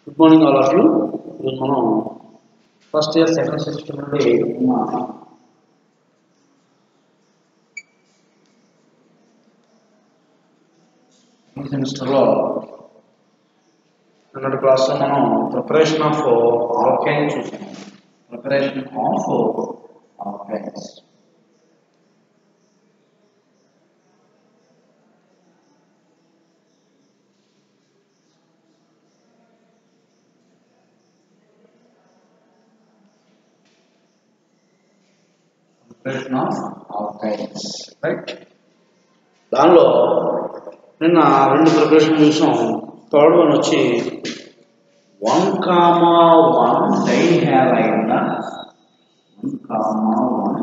Good morning all of you ఈరోజు మనం first year second semester నుండి ఉన్న ఈ సెమిస్టర్లో నిన్నటి క్లాస్లో మనం ప్రిపరేషన్ ఆఫ్ ఆల్కైన్ చూసాం preparation of alkynes preparation of alkynes right దానిలో నిన్న రెండు ప్రిపరేషన్ చూసాం థర్డ్ వన్ వచ్చి one comma one di halide one comma one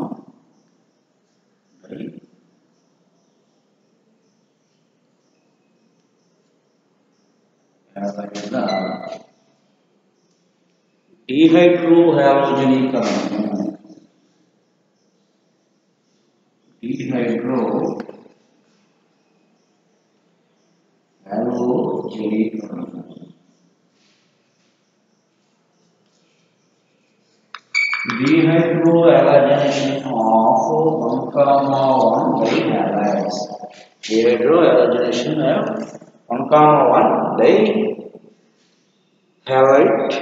di halide dehydro హ్యాలోజనీకరణము డీహైడ్రో హ్యాలోజనీకరణము dehydroallogenation of 1 comma 1 dihalides. Dehydroallogenation of 1 comma 1 dihalide.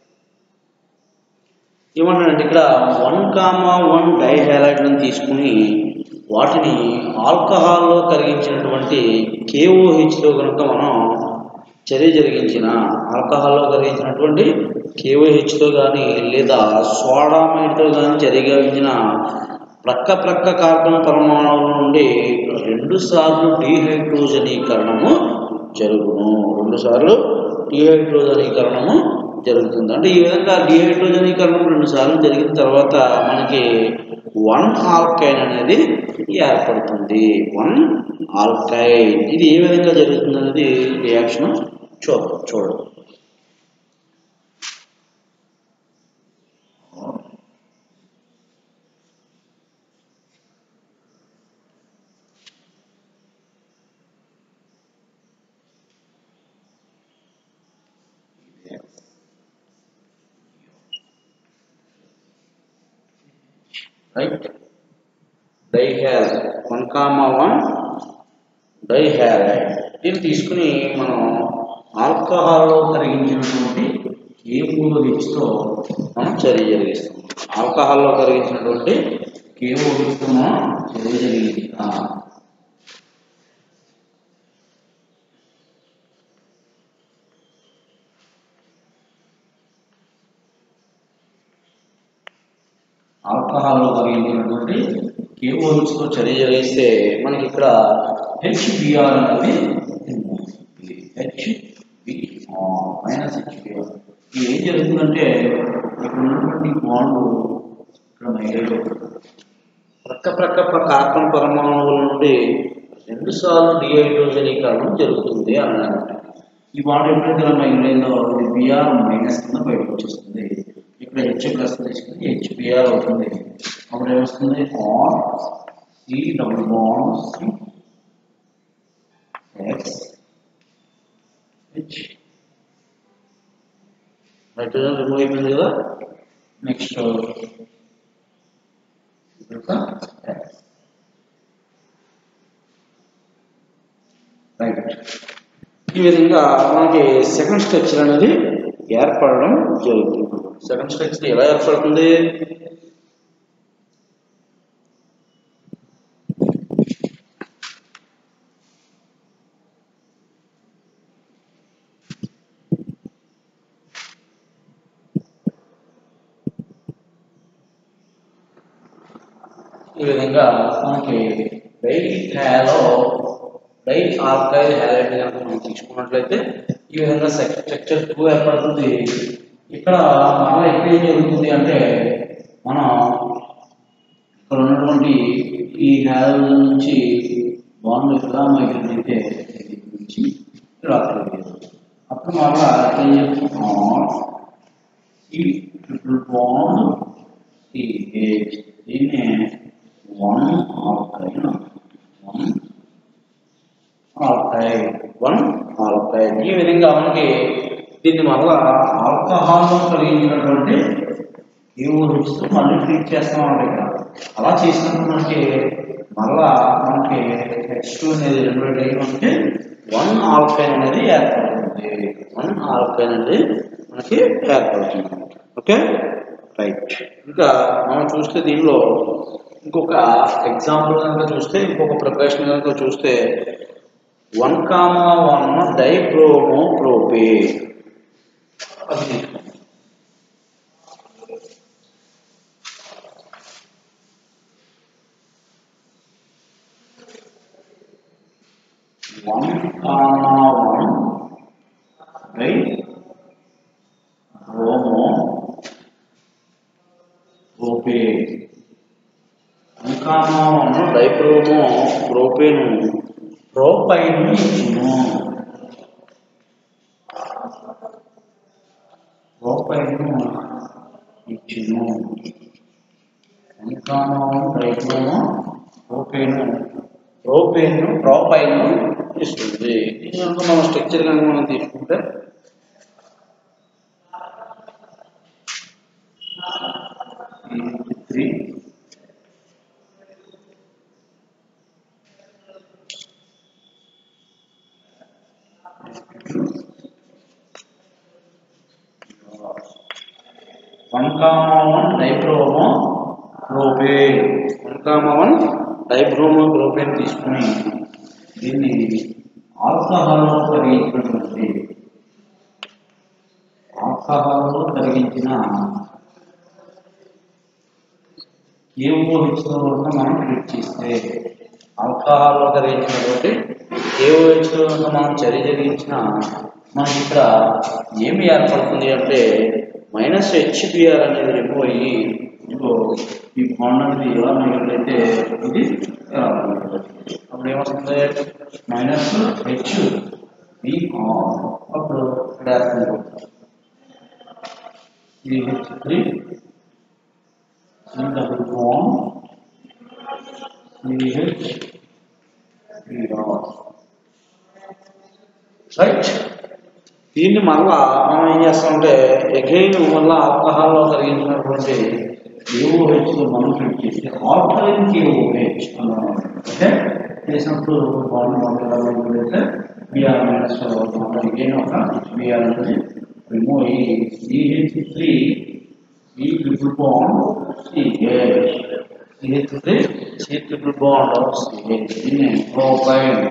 ఏమంటారంటే ఇక్కడ వన్ కామా వన్ డైహాలైడ్లను తీసుకుని వాటిని ఆల్కహాల్లో కరిగించినటువంటి కేఓహెచ్లో కనుక మనం చర్య జరిగించిన ఆల్కహాల్లో కరిగించినటువంటి కేఓహెచ్తో కానీ లేదా సోడామైడ్తో కానీ జరిగించిన ప్రక్క ప్రక్క కార్బన్ పరమాణువుల నుండి రెండు సార్లు డీహైడ్రోజనీకరణము జరుగును రెండు సార్లు డీహైడ్రోజనీకరణము జరుగుతుంది అంటే ఈ విధంగా డీహైడ్రోజనీకరణం రెండు సార్లు జరిగిన తర్వాత మనకి వన్ ఆల్కైన్ అనేది ఏర్పడుతుంది వన్ ఆల్కైన్ ఇది ఏ విధంగా జరుగుతుంది అనేది రియాక్షన్ చూద్దాం చూడండి రైట్ డైహాల్ వన్ కామా వన్ డైహాలైడ్ దీన్ని తీసుకుని మనం ఆల్కహాల్లో కరిగించినటువంటి కేమోలిచ్తో మనం చర్య జరిగిస్తాం ఆల్కహాల్లో కరిగించినటువంటి కేమోలిచ్తో మనం చర్య జరిగిస్తాం ఆల్కహాల్లో కరిగించినటువంటి కేఓహెచ్తో చర్య జరిగిస్తే మనకి ఇక్కడ హెచ్బిఆర్ అనేది హెచ్బిఆర్ మైనస్ హెచ్బిఆర్ ఇది ఏం జరుగుతుందంటే ఇక్కడ ఉన్నటువంటి బాండ్ ఇక్కడ మైగ్రేట్ అవుతుంది ప్రక్క ప్రక్క కార్బన్ పరమాణువుల నుండి రెండు సార్లు డిహైడ్రోజనీకరణం జరుగుతుంది అన్నమాట ఈ బాండ్ ఎప్పుడైతే ఇలా మైగ్రేట్ ఇది బిఆర్ మైనస్ కింద బయటకు వచ్చేస్తుంది ఇక్కడ హెచ్ ప్లస్ తీసుకుని హెచ్పిఆర్ అవుతుంది అప్పుడు ఏమొస్తుంది R C double bond C X H nitrogen remove అయిపోయింది కదా నెక్స్ట్ రైట్ ఈ విధంగా మనకి సెకండ్ స్ట్రక్చర్ అనేది ఏర్పడడం జరుగుతుంది సెకండ్ స్ట్రక్చర్ ఎలా ఏర్పడుతుంది ఈ విధంగా మనకి dihalo di alkyl halide కనుక మనం తీసుకున్నట్లయితే ఈ విధంగా స్ట్రక్చర్ టూ ఏర్పడుతుంది ఇక్కడ మరలా ఇక్కడ ఏం జరుగుతుంది అంటే మనం ఇక్కడ ఉన్నటువంటి ఈ హ్యాల్ నుంచి బాండ్ ఇక్కడ మైగ్రేట్ అయితే నుంచి ఇక్కడ అప్పుడు మరలా ఏం చెప్తున్నాం ఈ ట్రిపుల్ బాండ్ సిహెచ్ దీన్ని one alkyne one alkide one alkide ఈ విధంగా మనకి దీన్ని మళ్ళా ఆల్కహాల్లో కలిగినటువంటి యూరిన్స్తో మళ్ళీ ట్రీట్ చేస్తామండి ఇక్కడ అలా చేసినప్పుడు మనకి మళ్ళా మనకి హెచ్ టూ అనేది రెగ్యులేట్ అయ్యి మనకి వన్ ఆల్కైన్ అనేది ఏర్పడుతుంది వన్ ఆల్కైన్ అనేది మనకి ఏర్పడుతుంది ఓకే రైట్ ఇంకా మనం చూస్తే దీనిలో ఇంకొక ఎగ్జాంపుల్ కనుక చూస్తే ఇంకొక ప్రిపరేషన్ కనుక చూస్తే వన్ కామా వన్ డైప్రోమో ప్రోపే అది తీసుకుందాం. one comma one right bromo propane one comma one dibromo ప్రోపేను ప్రోపైన్ ఇచ్చును ప్రోపైన్ ఇచ్చును one comma one dibromo propane propane propyne ఇస్తుంది ఇది కనుక మనం స్ట్రక్చర్ కనుక మనం తీసుకుంటే three one comma one dibromo propane one comma one dibromo propane తీసుకుని దీన్ని ఆల్కహాల్లో కరిగించినటువంటి ఆల్కహాల్లో కరిగించిన ఏఓహెచ్లో ఉన్న మనం ట్రీట్ చేస్తే ఆల్కహాల్లో కరిగించినటువంటి ఏఓహెచ్లో ఉన్న మనం చర్య జరిగించిన మనకి ఇక్కడ ఏమి ఏర్పడుతుంది అంటే మైనస్ హెచ్బిఆర్ అనేది రిమూవ్ అయ్యి ఇదిగో ఈ బాండ్ అనేది ఎలా మిగిలితే ఇది ఎలా ఉంటుంది. అప్పుడు ఏమొస్తుంది మైనస్ హెచ్ బి అప్పుడు డాష్ ఈ H three double bond CH right దీన్ని మళ్ళా మనం ఏం చేస్తామంటే ఎగైన్ మళ్ళా ఆల్కహాల్లో కలిగించినటువంటి ఏఓహెచ్ మనం ట్రీట్ చేసి ఆల్కలైన్ కేఓహెచ్ ఓకే చేసినప్పుడు బాండ్ మాట్లాడాలంటే బిఆర్ మైనస్ ఎగైన్ ఒక బిఆర్ అనేది రిమూవ్ అయ్యి సిహెచ్ త్రీ ఈ triple bond CH CH three C triple bond CH దీన్ని ప్రొఫైల్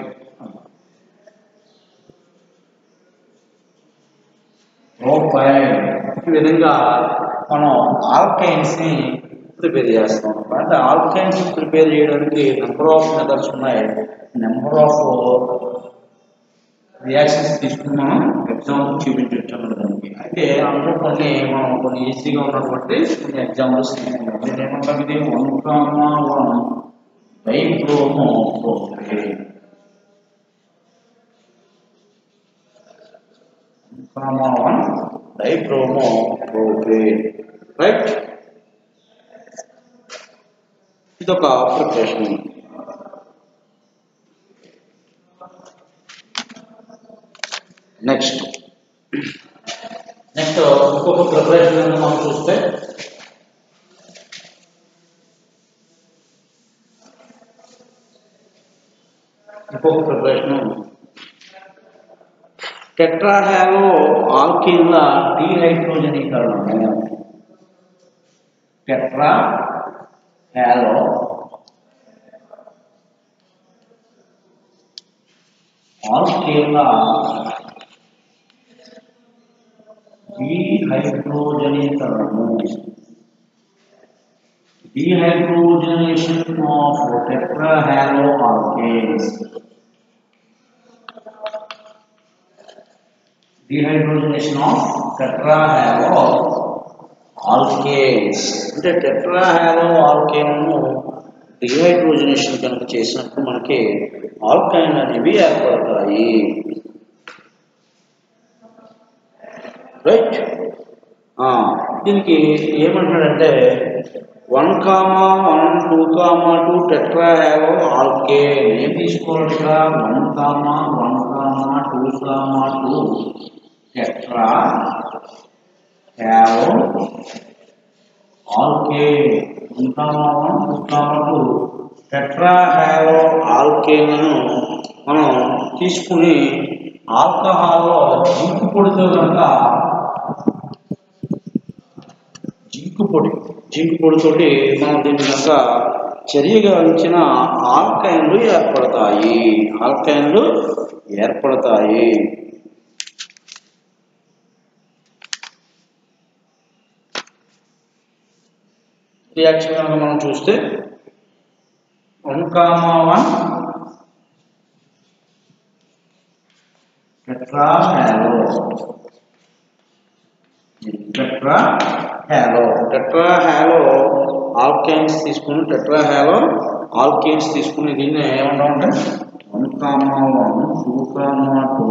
ప్రొఫైల్ ఈ విధంగా మనం ఆల్కైన్స్ ని ప్రిపేర్ చేస్తాం అంటే ఆల్కైన్స్ ప్రిపేర్ చేయడానికి నెంబర్ ఆఫ్ మెథడ్స్ ఉన్నాయి నెంబర్ ఆఫ్ రియాక్షన్స్ తీసుకుని మనం ఎగ్జాంపుల్ చూపించవచ్చు అన్నమాట దానికి అయితే అందులో కొన్ని మనం కొన్ని ఈజీగా ఉన్నటువంటి కొన్ని ఎగ్జాంపుల్స్ నేను ఏమంటాం ఇది one comma one dibromo comma one dibromo propane right ఇదొక ప్రిపరేషన్ నెక్స్ట్ నెక్స్ట్ ఇంకొక ప్రిపరేషన్ మనం చూస్తే ఇంకొక ప్రిపరేషన్ టెట్రాహాలో ఆల్కిన్ల డీహైడ్రోజనీకరణము టెట్రా హ్యాలో ఆల్కేల డీహైడ్రోజనీకరణము dehydrogenation of tetrahaloalkanes dehydrogenation of tetrahaloalkanes అంటే టెట్రాహాలో ఆల్కేన్ డిహైడ్రోజనేషన్ కనుక చేసినప్పుడు మనకి ఆల్కైన్ అనేవి ఏర్పడతాయి రైట్ దీనికి ఏమంటాడంటే one comma one two comma two tetrahalo alkane ఏం తీసుకోవాలి ఇక్కడ one comma one comma two comma two tetra tetra have alkane ఉంటామా ఉంటామటు టెట్రా హ్యావ్ ఆల్కేన్లను మనం తీసుకుని ఆల్కహాల్లో జింకు పొడితో కనుక జింకు పొడి జింకు పొడితోటి మనం దీన్ని కనుక చర్యగా ఉంచిన ఆల్కైన్లు ఏర్పడతాయి ఆల్కైన్లు ఏర్పడతాయి రియాక్షన్ కనుక మనం చూస్తే one comma one tetra halo tetra halo tetra halo alkanes తీసుకుని టెట్రా హ్యాలో ఆల్కేన్స్ తీసుకుని దీన్ని ఏమంటామంటే one comma one two comma two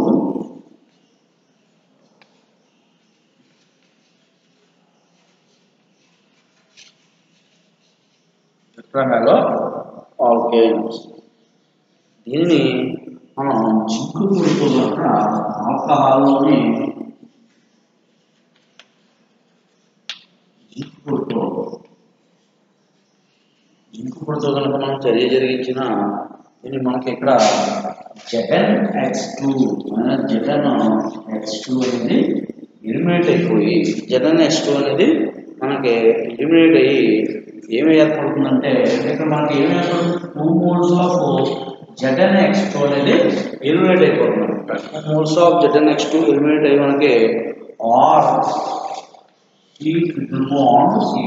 tetra halo alkanes దీనిని మనం జింకు పొడితో కనుక ఆల్కహాల్లోని జింకు పొడితో జింకు పొడితో కనుక మనం చర్య జరిగించిన ఇది మనకి ఇక్కడ జగన్ ఎక్స్ టూ జగన్ ఎక్స్ టూ అనేది ఎలిమినేట్ అయిపోయి జగన్ ఎక్స్ టూ అనేది మనకి ఎలిమినేట్ అయ్యి ఏమి ఏర్పడుతుందంటే ఇక్కడ మనకి ఏమి ఏర్పడుతుంది టూ మోల్స్ ఆఫ్ జగన్ ఎక్స్ టూ అనేది ఎలిమినేట్ అయిపోతుంది టూ మోల్స్ ఆఫ్ జగన్ ఎక్స్ టూ ఎలిమినేట్ అయ్యి మనకి R C triple bond C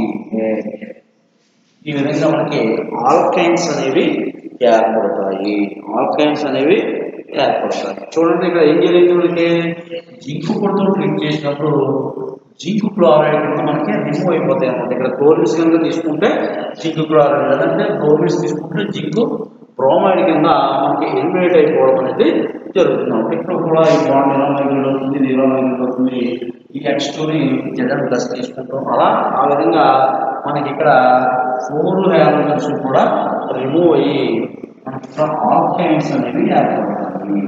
ఈ విధంగా మనకి ఆల్కైన్స్ అనేవి ఏర్పడతాయి ఆల్కైన్స్ అనేవి ఏర్పడతాయి చూడండి ఇక్కడ ఏం జరిగింది మనకి జింకు పొడితో ట్రీట్ చేసినప్పుడు జింకు క్లోరైడ్ కింద మనకి రిమూవ్ అయిపోతాయి అన్నమాట ఇక్కడ క్లోరిన్స్ కనుక తీసుకుంటే జింకు క్లోరైడ్ లేదంటే క్లోరిన్స్ తీసుకుంటే జింకు బ్రోమైడ్ కింద మనకి ఎలిమినేట్ అయిపోవడం అనేది జరుగుతుంది ఇక్కడ కూడా ఈ బాండ్ ఎలా మైగ్రేట్ అవుతుంది ఇది ఎలా మైగ్రేట్ అవుతుంది ఈ ఎక్స్టోని జనరల్ ప్లస్ తీసుకుంటాం అలా ఆ విధంగా మనకి ఇక్కడ ఫోర్ హ్యాలోజన్స్ కూడా రిమూవ్ అయ్యి మనకి ఇక్కడ ఆల్కైన్స్ అనేవి ఏర్పడతాయి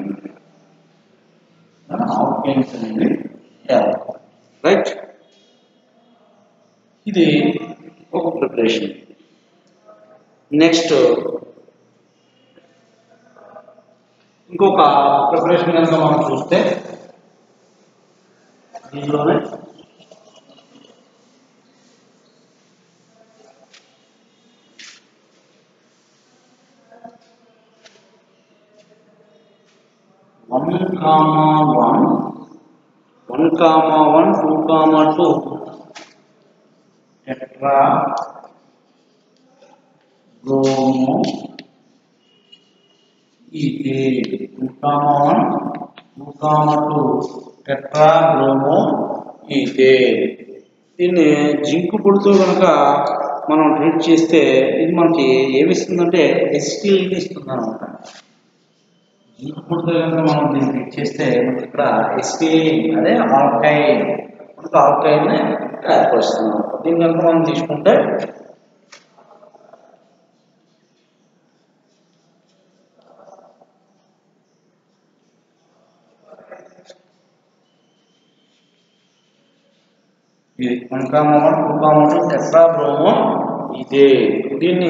ఆల్కైన్స్ అనేవి ఏర్పడతాయి రైట్ ఇది ఒక ప్రిపరేషన్ నెక్స్ట్ ఇంకొక ప్రిపరేషన్ కనుక మనం చూస్తే దీనిలోనే one comma one one comma one two comma two tetra bromo ఇది two comma one two comma two tetra bromo ఇదే దీన్ని జింకు పొడితో కనుక మనం ట్రీట్ చేస్తే ఇది మనకి ఏమిస్తుందంటే ఎస్టీల్ని ఇస్తుంది అనమాట జింకు పొడితో కనుక మనం దీన్ని ట్రీట్ చేస్తే మనకి ఇక్కడ ఎస్టీల్ అదే ఆల్కైన్ మనకు ఆల్కైన్ ఏర్పరుస్తుంది దీన్ని కనుక మనం తీసుకుంటే ఇది one comma one two comma two tetra bromo ఇదే దీన్ని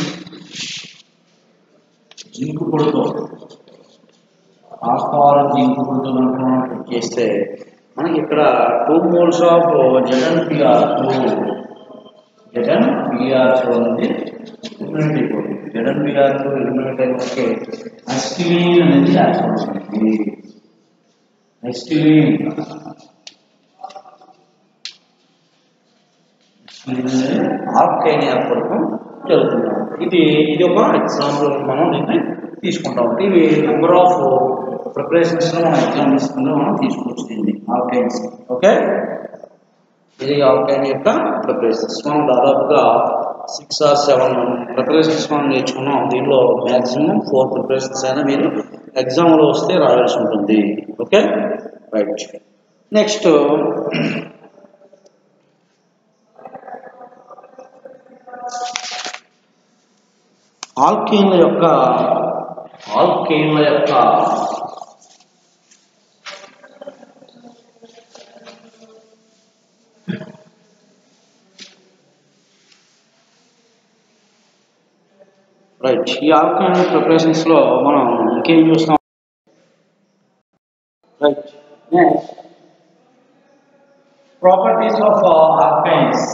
జింకు పొడితో ఆల్కహాల్ జింకు పొడితో కనుక మనం ట్రీట్ చేస్తే మనకి ఇక్కడ టూ మోల్స్ ఆఫ్ జగన్ పిఆర్ టూ జగన్ పిఆర్ టూ అనేది ఎలిమినేట్ అయిపోతుంది జగన్ పిఆర్ టూ ఎలిమినేట్ అయిపోతే అస్టిలీన్ అనేది ఏర్పడుతుంది అస్టిలీన్ ఆల్కైన్ ఏర్పడటం జరుగుతుంది ఇది ఇది ఒక ఎగ్జాంపుల్ మనం దీన్ని తీసుకుంటాం ఇవి నెంబర్ ఆఫ్ ప్రిపరేషన్స్ లో మనం ఎగ్జామ్ తీసుకుంటే మనం తీసుకోవచ్చు దీన్ని ఆల్కైన్స్ ఓకే ఇది ఆల్కైన్ యొక్క ప్రిపరేషన్స్ మనం దాదాపుగా సిక్స్ ఆర్ సెవెన్ ప్రిపరేషన్స్ మనం నేర్చుకున్నాం దీనిలో మ్యాక్సిమం ఫోర్ ప్రిపరేషన్స్ అయినా మీరు ఎగ్జామ్లో వస్తే రాయాల్సి ఉంటుంది ఓకే రైట్ నెక్స్ట్ ఆల్కేన్ల యొక్క ఆల్కేన్ల యొక్క రైట్ ఈ ఆల్కైన్ ప్రిపరేషన్స్ లో మనం ఇంకేం చూస్తాం right next properties of alkynes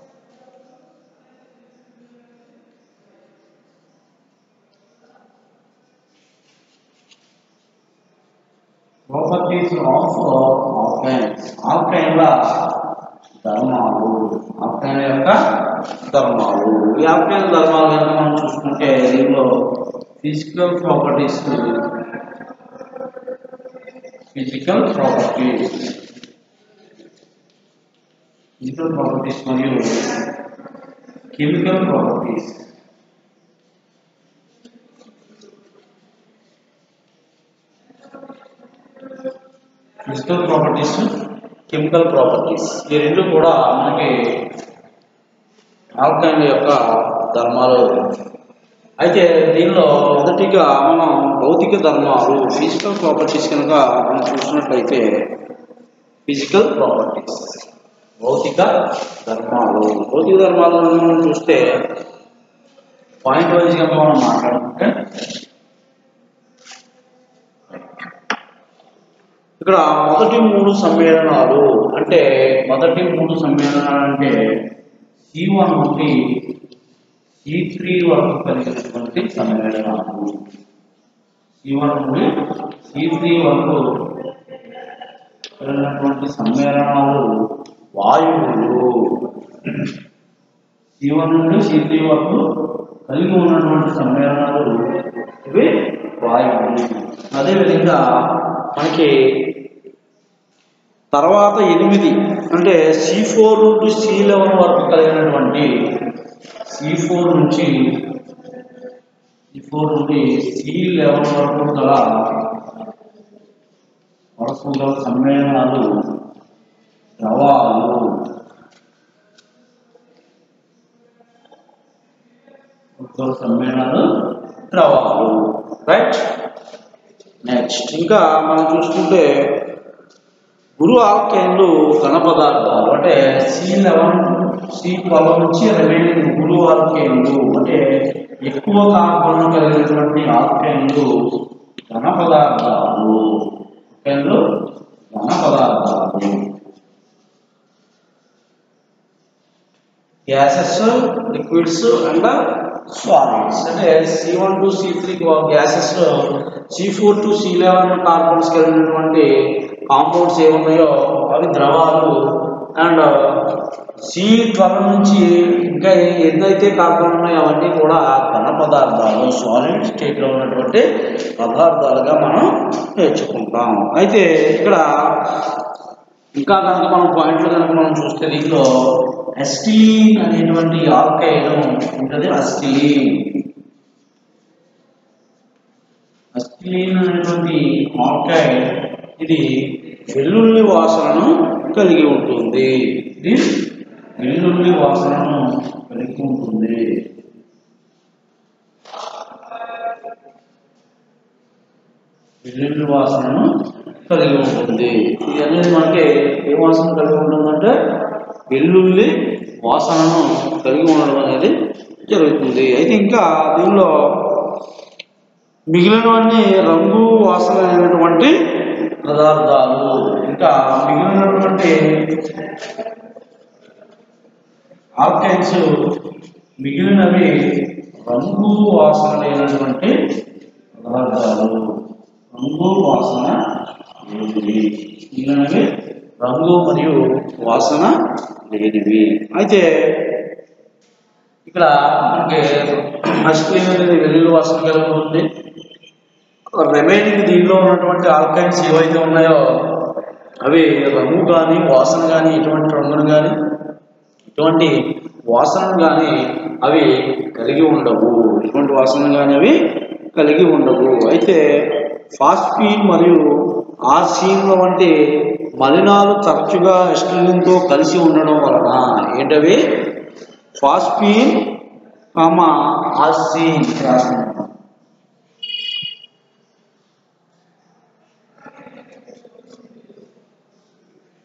properties of alkynes ఆల్కైన్ల ధర్మాలు ఆల్కైన్ యొక్క ధర్మాలు ఈ ఆల్కైన్ ధర్మాలు కనుక మనం చూసుకుంటే దీనిలో physical properties physical properties physical properties మరియు chemical properties physical properties chemical properties ఈ రెండు కూడా మనకి ఆల్కైన్ యొక్క ధర్మాలు అయితే దీనిలో మొదటిగా మనం భౌతిక ధర్మాలు ఫిజికల్ ప్రాపర్టీస్ కనుక మనం చూసినట్లయితే ఫిజికల్ ప్రాపర్టీస్ భౌతిక ధర్మాలు భౌతిక ధర్మాలను మనం చూస్తే పాయింట్ వైజ్ కనుక మనం మాట్లాడుకుంటే ఇక్కడ మొదటి మూడు సమ్మేళనాలు అంటే మొదటి మూడు సమ్మేళనాలు అంటే సి వన్ నుండి సి త్రీ వరకు కలిగినటువంటి సమ్మేళనాలు సి వన్ నుండి సి త్రీ వరకు కలిగినటువంటి సమ్మేళనాలు వాయువులు సి వన్ నుండి సి త్రీ వరకు కలిగి ఉన్నటువంటి సమ్మేళనాలు ఇవి వాయువులు అదేవిధంగా మనకి తర్వాత ఎనిమిది అంటే C four to C eleven వరకు కలిగినటువంటి సి ఫోర్ నుంచి సి ఫోర్ నుండి సి లెవెన్ వరకు గల వరకు గల సమ్మేళనాలు ద్రవాలు గల సమ్మేళనాలు ద్రవాలు రైట్ నెక్స్ట్ ఇంకా మనం చూసుకుంటే గురు ఆల్కైన్లు ఘన పదార్థాలు అంటే సి లెవెన్ సి ట్వెల్వ్ నుంచి రిమైనింగ్ గురు ఆల్కైన్లు అంటే ఎక్కువ కార్బన్ కలిగినటువంటి ఆల్కైన్లు ఘన పదార్థాలు ఆల్కైన్లు ఘన పదార్థాలు గ్యాసెస్ లిక్విడ్స్ అండ్ సాలిడ్స్ అంటే C one to C three gases C four to C eleven carbons కలిగినటువంటి కాంపౌండ్స్ ఏమున్నాయో అవి ద్రవాలు అండ్ సి ట్వెల్వ్ నుంచి ఇంకా ఏదైతే కార్బన్ ఉన్నాయో అవన్నీ కూడా ఘన పదార్థాలు సాలిడ్ స్టేట్లో ఉన్నటువంటి పదార్థాలుగా మనం నేర్చుకుంటాం అయితే ఇక్కడ ఇంకా కనుక మనం పాయింట్లు కనుక మనం చూస్తే దీంట్లో అస్టిలీన్ అనేటువంటి ఆల్కైన్ ఉంటుంది అస్టిలీన్ అస్టిలీన్ అనేటువంటి ఆల్కైన్ ఇది వెల్లుల్లి వాసనను కలిగి ఉంటుంది ఇది వెల్లుల్లి వాసనను కలిగి ఉంటుంది వెల్లుల్లి వాసనను కలిగి ఉంటుంది ఇది అనేది మనకి ఏ వాసన కలిగి ఉంటుందంటే వెల్లుల్లి వాసనను కలిగి ఉండడం అనేది జరుగుతుంది అయితే ఇంకా దీనిలో మిగిలినవన్నీ రంగు వాసన అయినటువంటి పదార్థాలు ఇంకా మిగిలినటువంటి ఆల్కైన్స్ మిగిలినవి రంగు వాసన లేనటువంటి పదార్థాలు రంగు వాసన లేనివి మిగిలినవి రంగు మరియు వాసన లేనివి అయితే ఇక్కడ మనకి అస్క్రీన్ అనేది వెల్లుల్లి వాసన కలిగి ఉంటుంది రిమైనింగ్ దీనిలో ఉన్నటువంటి ఆల్కైన్స్ ఏవైతే ఉన్నాయో అవి రంగు కానీ వాసన కానీ ఎటువంటి రంగును కానీ ఎటువంటి వాసనను కానీ అవి కలిగి ఉండవు ఎటువంటి వాసన కానీ అవి కలిగి ఉండవు అయితే ఫాస్ఫీన్ మరియు ఆర్సీన్ వంటి మలినాలు తరచుగా ఎస్ట్రిలిన్తో కలిసి ఉండడం వలన ఏంటవి ఫాస్ఫీన్ కామా ఆర్సీన్ రాసుకుంటాం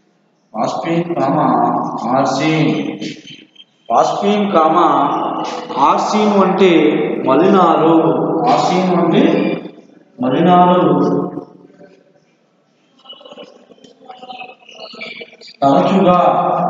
ఫాస్ఫీన్ కామా ఆర్సీన్ ఫాస్ఫీన్ కామా ఆర్సీన్ వంటి మలినాలు ఆర్సీన్ వంటి మలినాలు తరచుగా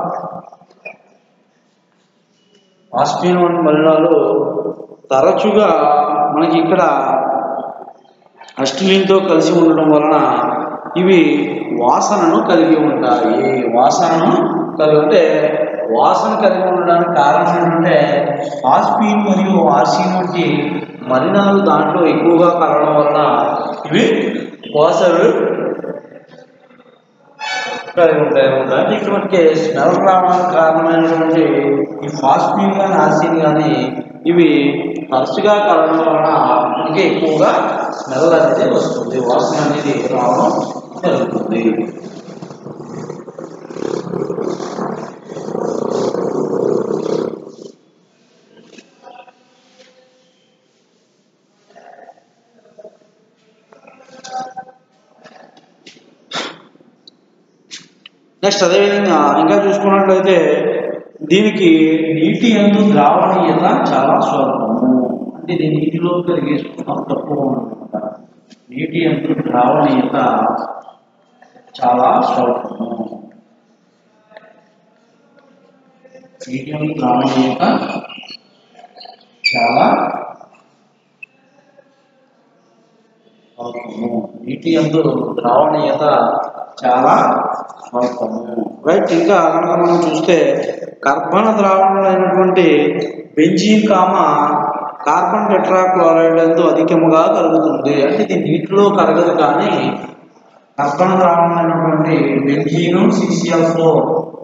ఆస్పిన్ వంటి మలినాలు తరచుగా మనకి ఇక్కడ అస్టిలిన్తో కలిసి ఉండడం వలన ఇవి వాసనను కలిగి ఉంటాయి వాసనను కలిగి అంటే వాసన కలిగి ఉండడానికి కారణం ఏంటంటే ఆస్పిన్ మరియు ఆర్సిన్ వంటి మలినాలు దాంట్లో ఎక్కువగా కలవడం వలన ఇవి వాసనలు కలిగి ఉంటాయి అన్నమాట. అంటే ఇక్కడ మనకి స్మెల్ రావడానికి కారణమైనటువంటి ఈ ఫాస్ఫిన్ కానీ ఆసిన్ కానీ ఇవి తరచుగా కలవడం వలన మనకి ఎక్కువగా స్మెల్ అనేది వస్తుంది వాసన అనేది రావడం జరుగుతుంది నెక్స్ట్ అదేవిధంగా ఇంకా చూసుకున్నట్లయితే దీనికి నీటి ఎందు ద్రావణీయత చాలా స్వల్పము అంటే ఇది నీటిలో కరిగే స్వల్పం తక్కువ అనమాట నీటి ఎందు ద్రావణీయత చాలా స్వల్పము నీటి ఎందు ద్రావణీయత చాలా స్వల్పము నీటి ఎందు ద్రావణీయత చాలా స్వల్పము రైట్ ఇంకా కనుక మనం చూస్తే కర్బన ద్రావణులైనటువంటి బెంజీన్ కామ కార్బన్ టెట్రాక్లోరైడ్ ఎందు అధికముగా కలుగుతుంది అంటే ఇది నీటిలో కరగదు కానీ కర్బన ద్రావణమైనటువంటి benzene CCl four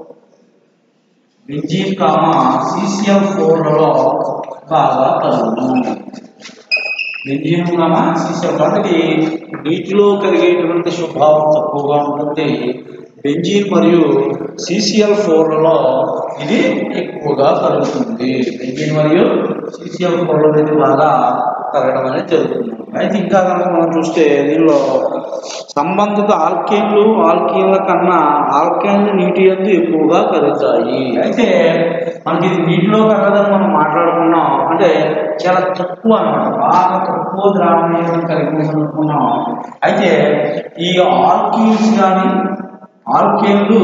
benzene comma CCl ఫోర్లలో బాగా కలుగుతుంది బెంజీన్ కామ సిసిఎల్ కాబట్టి నీటిలో కలిగేటువంటి స్వభావం తక్కువగా ఉంటుంది బెంజీన్ మరియు సిసిఎల్ ఫోర్లలో ఇది ఎక్కువగా కలుగుతుంది బెంజీన్ మరియు సిసిఎల్ ఫోర్లో ఇది బాగా కలగడం అనేది జరుగుతుంది అయితే ఇంకా కనుక మనం చూస్తే దీనిలో సంబంధిత ఆల్కేన్లు ఆల్కీన్ల కన్నా ఆల్కేన్లు నీటి ఎందు ఎక్కువగా కలుగుతాయి అయితే మనకి ఇది నీటిలో కలగదని మనం మాట్లాడుకున్నాం అంటే చాలా తక్కువ అన్నమాట బాగా తక్కువ ద్రావణీయం కలిగి అనుకున్నాం అయితే ఈ ఆల్కీన్స్ కానీ ఆల్కేన్లు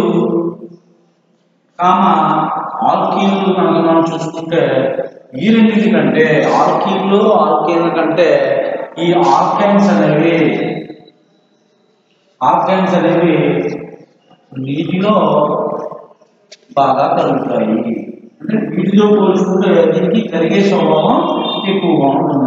కామ ఆల్కీన్లు కనుక మనం చూసుకుంటే ఈ రెండింటి కంటే ఆల్కీన్లు ఆల్కేన్ల కంటే ఈ ఆల్కైన్స్ అనేవి ఆల్కైన్స్ అనేవి నీటిలో బాగా కలుగుతాయి అంటే వీటితో పోల్చుకుంటే దీనికి కరిగే స్వభావం ఎక్కువగా ఉంటుంది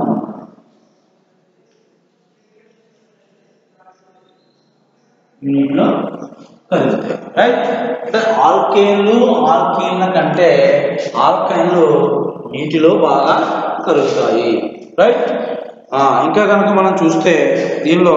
నీటిలో కలుగుతాయి రైట్ అంటే ఆల్కేన్లు ఆల్కీన్ల కంటే ఆల్కైన్లు నీటిలో బాగా కలుగుతాయి రైట్ ఇంకా కనుక మనం చూస్తే దీనిలో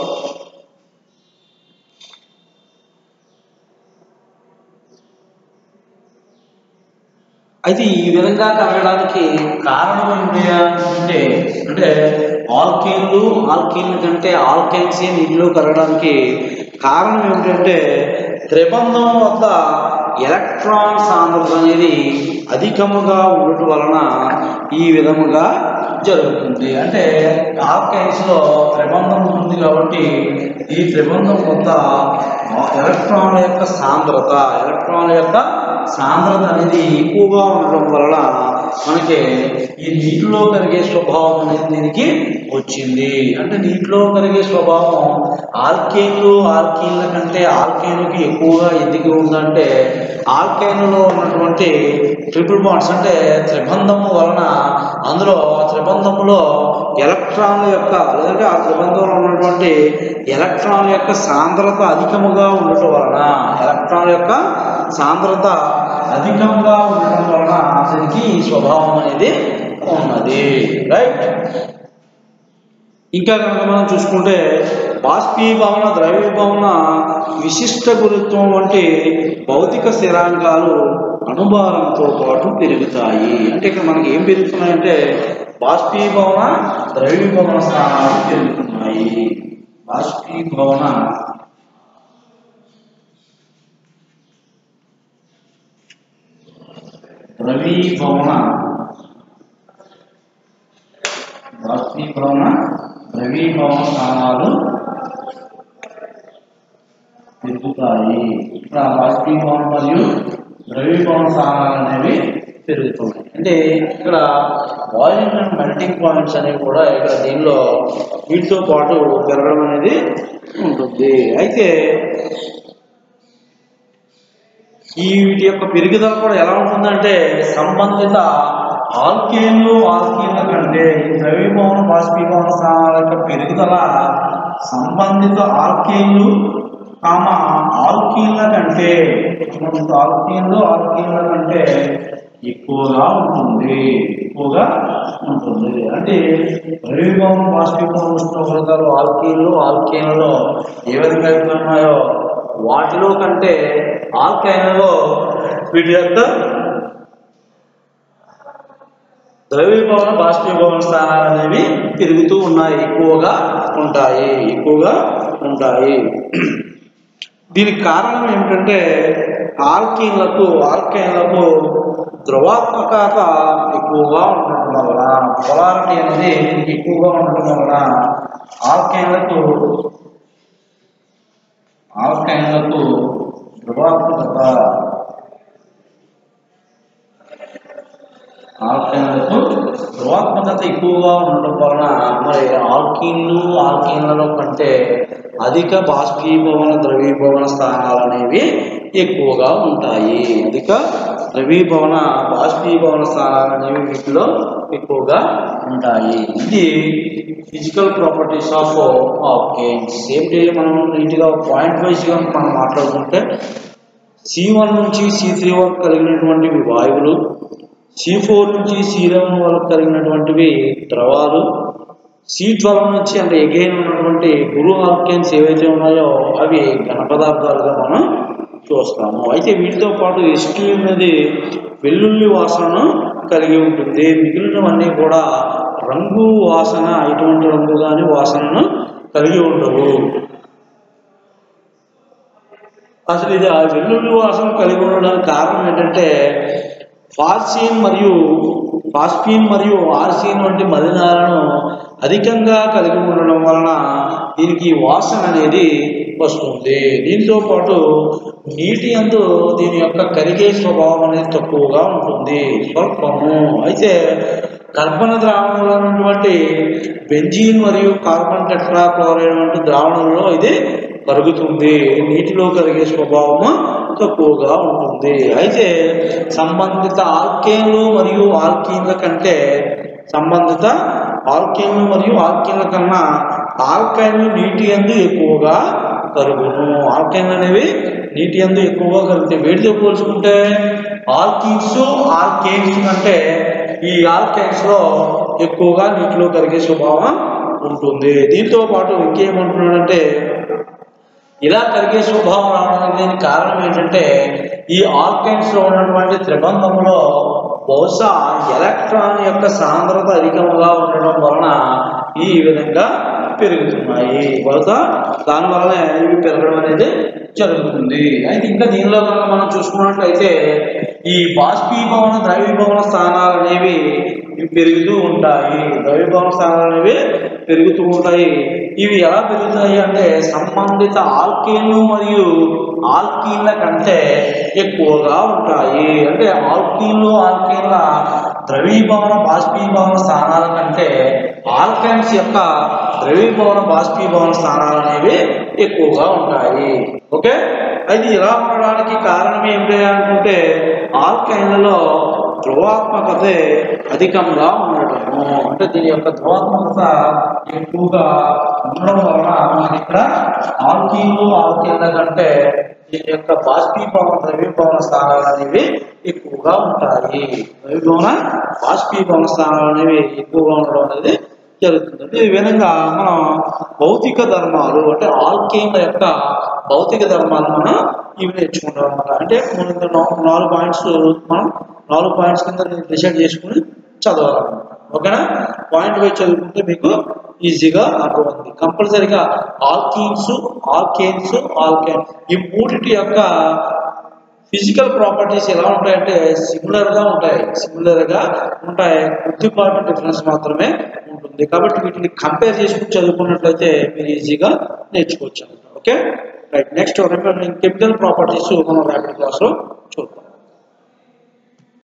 అయితే ఈ విధంగా కలగడానికి కారణం ఏంటి అంటే అంటే ఆల్కేన్లు ఆల్కేన్ల కంటే ఆల్కైన్స్ నీటిలో కలగడానికి కారణం ఏమిటంటే త్రిబంధం వద్ద ఎలక్ట్రాన్ సాంద్రత అనేది అధికముగా ఉండటం వలన ఈ విధముగా జరుగుతుంది అంటే ఆల్కైన్స్ లో త్రిబంధం ఉంటుంది కాబట్టి ఈ త్రిబంధం వద్ద ఎలక్ట్రాన్ల యొక్క సాంద్రత ఎలక్ట్రాన్ల యొక్క సాంద్రత అనేది ఎక్కువగా ఉండడం వలన మనకి ఈ నీటిలో కరిగే స్వభావం అనేది దీనికి వచ్చింది అంటే నీటిలో కరిగే స్వభావం ఆల్కేన్లు ఆల్కీన్ల కంటే ఆల్కేన్లకి ఎక్కువగా ఎందుకు ఉందంటే ఆల్కైన్లో ఉన్నటువంటి ట్రిపుల్ బాండ్స్ అంటే త్రిబంధము వలన అందులో ఆ త్రిబంధములో ఎలక్ట్రాన్ల యొక్క లేదంటే ఆ త్రిబంధంలో ఉన్నటువంటి ఎలక్ట్రాన్ల యొక్క సాంద్రత అధికముగా ఉండటం వలన ఎలక్ట్రాన్ల యొక్క సాంద్రత అధికంగా ఉండడం వలన దీనికి ఈ స్వభావం అనేది ఉన్నది రైట్ ఇంకా కనుక మనం చూసుకుంటే బాష్పీభవన ద్రవీభవన విశిష్ట గురుత్వం వంటి భౌతిక స్థిరాంకాలు అణుభారంతో పాటు పెరుగుతాయి అంటే ఇక్కడ మనకి ఏం పెరుగుతున్నాయంటే బాష్పీభవన ద్రవీభవన స్థానాలు పెరుగుతున్నాయి బాష్పీభవన ద్రవీభవన ఇక్కడ ఉన్న ద్రవీభవన స్థానాలు పెరుగుతాయి ఇక్కడ బాష్పీభవనం మరియు ద్రవీభవన స్థానాలు అనేవి పెరుగుతున్నాయి అంటే ఇక్కడ బాయిలింగ్ అండ్ మెల్టింగ్ పాయింట్స్ అనేవి కూడా ఇక్కడ దీనిలో వీటితో పాటు పెరగడం అనేది ఉంటుంది అయితే ఈ వీటి యొక్క పెరుగుదల కూడా ఎలా ఉంటుందంటే సంబంధిత ఆల్కేన్లు ఆల్కీన్ల కంటే ఈ ద్రవీభవన బాష్పీభవన స్థానాల యొక్క పెరుగుదల సంబంధిత ఆల్కేన్లు కామ ఆల్కీన్ల కంటే సంబంధిత ఆల్కీన్లు ఆల్కీన్ల కంటే ఎక్కువగా ఉంటుంది ఎక్కువగా ఉంటుంది అంటే ద్రవీభవన బాష్పీభవన ఉష్ణోగ్రతలు ఆల్కీన్లు ఆల్కీన్లలో ఏ విధంగా అయితే ఉన్నాయో వాటిలో కంటే ఆల్కైన్లలో వీటి యొక్క ద్రవీభవన బాష్పీభవన స్థానాలు అనేవి పెరుగుతూ ఉన్నాయి ఎక్కువగా ఉంటాయి ఎక్కువగా ఉంటాయి దీనికి కారణం ఏమిటంటే ఆల్కీన్లకు ఆల్కైన్లకు ద్రవాత్మకత ఎక్కువగా ఉండటం వలన పొలారిటీ అనేది ఎక్కువగా ఉండటం వలన ఆల్కైన్లకు ఆల్కైన్లకు ధ్రువాత్మకత ఆల్కైన్లకు ధ్రువాత్మకత ఎక్కువగా ఉండడం వలన మరి ఆల్కీన్లు ఆల్కీన్లలో కంటే అధిక బాష్పీభవన ద్రవీభవన స్థానాలు అనేవి ఎక్కువగా ఉంటాయి అధిక ద్రవీభవన బాష్పీభవన స్థానాలు అనేవి వీటిలో ఎక్కువగా ఉంటాయి ఇది ఫిజికల్ ప్రాపర్టీస్ ఆఫ్ ఆల్కేన్స్ ఏంటి మనం నీట్గా పాయింట్ వైజ్గా మనం మాట్లాడుకుంటే సి వన్ నుంచి సి త్రీ వరకు కలిగినటువంటి వాయువులు సి ఫోర్ నుంచి సి లెవెన్ వరకు కలిగినటువంటివి ద్రవాలు సి ట్వెల్వ్ నుంచి అంటే ఎగైన్ ఉన్నటువంటి గురు ఆల్కేన్స్ ఏవైతే ఉన్నాయో అవి ఘన పదార్థాలుగా మనం చూస్తాము అయితే వీటితో పాటు ఎస్టీ అనేది వెల్లుల్లి వాసనను కలిగి ఉంటుంది మిగిలినవన్నీ కూడా రంగు వాసన ఎటువంటి రంగు కానీ వాసనను కలిగి ఉండవు అసలు ఇది ఆ వెల్లుల్లి వాసన కలిగి ఉండడానికి కారణం ఏంటంటే ఫార్సీన్ మరియు ఫాస్ఫీన్ మరియు ఆర్సీన్ వంటి మలినాలను అధికంగా కలిగి ఉండడం వలన దీనికి వాసన అనేది వస్తుంది దీంతో పాటు నీటి అందు దీని యొక్క కరిగే స్వభావం అనేది తక్కువగా ఉంటుంది స్వల్పము అయితే కర్బన ద్రావణంలో ఉన్నటువంటి బెంజీన్ మరియు కార్బన్ టెట్రాక్లోరైడ్ వంటి ద్రావణంలో ఇది కరుగుతుంది నీటిలో కరిగే స్వభావము తక్కువగా ఉంటుంది అయితే సంబంధిత ఆల్కేన్లు మరియు ఆల్కీన్ల కంటే సంబంధిత ఆల్కేన్లు మరియు ఆల్కీన్ల కన్నా ఆల్కైన్లు నీటి అందు ఎక్కువగా కరుగును ఆల్కైన్లు అనేవి నీటి అందు ఎక్కువగా కరుగుతాయి వేడితో పోల్చుకుంటే ఆల్కీన్స్ ఆల్కేన్స్ కంటే ఈ ఆల్కైన్స్ లో ఎక్కువగా నీటిలో కరిగే స్వభావం ఉంటుంది దీంతో పాటు ఇంకేమంటున్నాడంటే ఇలా కరిగే స్వభావం రావడానికి దీనికి కారణం ఏంటంటే ఈ ఆర్గన్స్ లో ఉన్నటువంటి త్రిబంధంలో బహుశా ఎలక్ట్రాన్ యొక్క సాంద్రత అధికంగా ఉండడం వలన ఈ విధంగా పెరుగుతున్నాయి బహుశా దానివల్లనే ఇవి పెరగడం అనేది జరుగుతుంది అయితే ఇంకా దీనిలో కనుక మనం చూసుకున్నట్లయితే ఈ బాష్పీభవన ద్రవీభవన స్థానాలు అనేవి ఇవి పెరుగుతూ ఉంటాయి ద్రవీభవన స్థానాలు అనేవి పెరుగుతూ ఉంటాయి ఇవి ఎలా పెరుగుతాయి అంటే సంబంధిత ఆల్కీన్లు మరియు ఆల్కీన్ల కంటే ఎక్కువగా ఉంటాయి అంటే ఆల్కీన్లు ఆల్కీన్ల ద్రవీభవన బాష్పీభవన స్థానాల కంటే ఆల్కైన్స్ యొక్క ద్రవీభవన బాష్పీభవన స్థానాలు అనేవి ఎక్కువగా ఉంటాయి ఓకే అయితే ఇలా ఉండడానికి కారణం ఏమిటి అనుకుంటే ఆల్కైన్లలో ధ్రువాత్మకతే అధికంగా ఉండటము అంటే దీని యొక్క ధ్రువాత్మకత ఎక్కువగా ఉండడం వలన మనకి ఇక్కడ ఆల్కీన్లు ఆల్కీన్ల కంటే దీని యొక్క బాష్పీభవన ద్రవీభవన స్థానాలు అనేవి ఎక్కువగా ఉంటాయి ద్రవీభవన బాష్పీభవన స్థానాలు అనేవి ఎక్కువగా ఉండడం అనేది జరుగుతుంది ఈ విధంగా మనం భౌతిక ధర్మాలు అంటే ఆల్కేన్ల యొక్క భౌతిక ధర్మాలు మనం ఇవి నేర్చుకుంటాం అనమాట అంటే మనం ఇందులో నా- నాలుగు పాయింట్స్ మనం నాలుగు పాయింట్స్ కింద డిసైడ్ చేసుకుని చదవాలన్నమాట ఓకేనా పాయింట్ వైజ్ చదువుకుంటే మీకు ఈజీగా అర్థమవుతుంది కంపల్సరీగా ఆల్కీన్స్ ఆల్కేన్స్ ఆల్కేన్ ఈ మూడిటి యొక్క ఫిజికల్ ప్రాపర్టీస్ ఎలా ఉంటాయంటే సిమిలర్ గా ఉంటాయి సిమిలర్ గా ఉంటాయి కొద్దిపాటు డిఫరెన్స్ మాత్రమే ఉంటుంది కాబట్టి వీటిని కంపేర్ చేసుకుని చదువుకున్నట్లయితే మీరు ఈజీగా నేర్చుకోవచ్చు okay right next chemical properties మనం ర్యాపిడ్ క్లాస్ లో